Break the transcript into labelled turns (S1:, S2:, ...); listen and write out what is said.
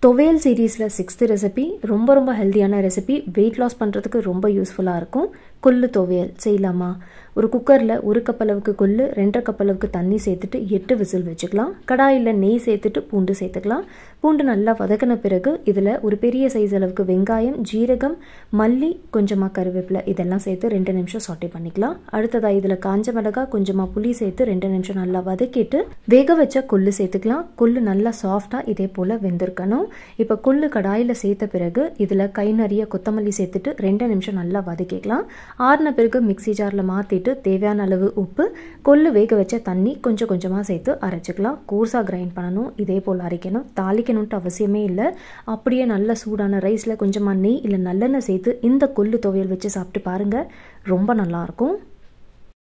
S1: துவையல் சீரீஸில் sixth recipe ரொம்ப ரொம்ப ஹெல்த்தியான ரெசிபி வெயிட் லாஸ் பண்ணுறதுக்கு ரொம்ப யூஸ்ஃபுல்லாக இருக்கும் கொள்ளு துவையல் செய்யலாமா ஒரு குக்கரில் ஒரு கப் அளவுக்கு கொள்ளு ரெண்டரை கப் அளவுக்கு தண்ணி சேர்த்துட்டு எட்டு விசில் வச்சுக்கலாம் கடாயில் நெய் சேர்த்துட்டு பூண்டு சேர்த்துக்கலாம் பூண்டு நல்லா வதக்கின பிறகு இதில் ஒரு பெரிய சைஸ் அளவுக்கு வெங்காயம் ஜீரகம் மல்லி கொஞ்சமாக கருவேப்பிலை இதெல்லாம் சேர்த்து ரெண்டு நிமிஷம் சாட்டை பண்ணிக்கலாம் அடுத்ததாக இதில் காஞ்ச மிளகாய் கொஞ்சமாக புளி சேர்த்து ரெண்டு நிமிஷம் நல்லா வதக்கிட்டு வேக வச்ச கொள்ளு சேர்த்துக்கலாம் கொள்ளு நல்லா சாஃப்டாக இதே போல் வெந்திருக்கணும் இப்போ கொள்ளு கடாயில் சேர்த்த பிறகு இதில் கை நிறைய கொத்தமல்லி சேர்த்துட்டு ரெண்டு நிமிஷம் நல்லா வதக்கிக்கலாம் ஆறின பிறகு மிக்சி ஜாரில் மாற்றிட்டு தேவையான அளவு உப்பு கொள்ளு வேக வச்ச தண்ணி கொஞ்சம் கொஞ்சமாக சேர்த்து அரைச்சிக்கலாம் கோர்ஸாக கிரைண்ட் பண்ணணும் இதே போல் அரைக்கணும் தாளிக்கணுன்ட்டு அவசியமே இல்லை அப்படியே நல்ல சூடான ரைஸில் கொஞ்சமாக நெய் இல்லை நல்லெண்ணெய் சேர்த்து இந்த கொள்ளு துவையல் வச்சு சாப்பிட்டு பாருங்கள் ரொம்ப நல்லாயிருக்கும்